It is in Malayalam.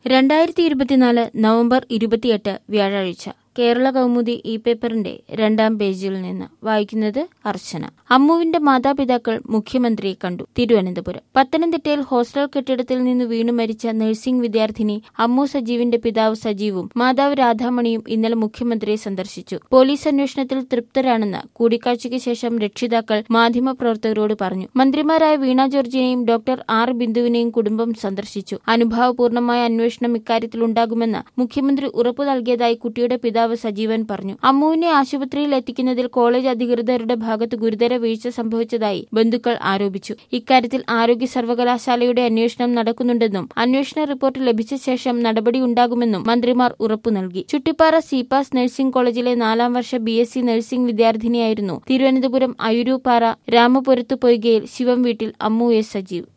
രണ്ടായിരത്തി ഇരുപത്തിനാല് നവംബർ ഇരുപത്തിയെട്ട് വ്യാഴാഴ്ച കേരള കൗമുദി ഈ പേപ്പറിന്റെ രണ്ടാം പേജിൽ നിന്ന് വായിക്കുന്നത് അർച്ചന അമ്മുവിന്റെ മാതാപിതാക്കൾ മുഖ്യമന്ത്രിയെ കണ്ടു തിരുവനന്തപുരം പത്തനംതിട്ടയിൽ ഹോസ്റ്റൽ കെട്ടിടത്തിൽ നിന്ന് വീണു മരിച്ച നഴ്സിംഗ് വിദ്യാർത്ഥിനി അമ്മു സജീവിന്റെ പിതാവ് സജീവും മാതാവ് രാധാമണിയും ഇന്നലെ മുഖ്യമന്ത്രിയെ സന്ദർശിച്ചു പോലീസ് അന്വേഷണത്തിൽ തൃപ്തരാണെന്ന് കൂടിക്കാഴ്ചയ്ക്ക് ശേഷം രക്ഷിതാക്കൾ മാധ്യമപ്രവർത്തകരോട് പറഞ്ഞു മന്ത്രിമാരായ വീണ ജോർജിനെയും ഡോക്ടർ ആർ ബിന്ദുവിനെയും കുടുംബം സന്ദർശിച്ചു അനുഭാവപൂർണമായ അന്വേഷണം ഇക്കാര്യത്തിൽ ഉണ്ടാകുമെന്ന് മുഖ്യമന്ത്രി ഉറപ്പു നൽകിയതായി കുട്ടിയുടെ പിതാവ് സജീവൻ പറഞ്ഞു അമ്മുവിനെ ആശുപത്രിയിൽ എത്തിക്കുന്നതിൽ കോളേജ് അധികൃതരുടെ ഭാഗത്ത് ഗുരുതര വീഴ്ച സംഭവിച്ചതായി ബന്ധുക്കൾ ആരോപിച്ചു ഇക്കാര്യത്തിൽ ആരോഗ്യ സർവകലാശാലയുടെ അന്വേഷണം നടക്കുന്നുണ്ടെന്നും അന്വേഷണ റിപ്പോർട്ട് ലഭിച്ച ശേഷം നടപടി ഉണ്ടാകുമെന്നും മന്ത്രിമാർ ഉറപ്പു നൽകി ചുട്ടിപ്പാറ സിപാസ് നഴ്സിംഗ് കോളേജിലെ നാലാം വർഷ ബി എസ് സി നഴ്സിംഗ് വിദ്യാർത്ഥിനിയായിരുന്നു തിരുവനന്തപുരം അയുരൂപ്പാറ രാമപുരത്ത് പൊയ്കയിൽ ശിവം വീട്ടിൽ അമ്മു എസ് സജീവ്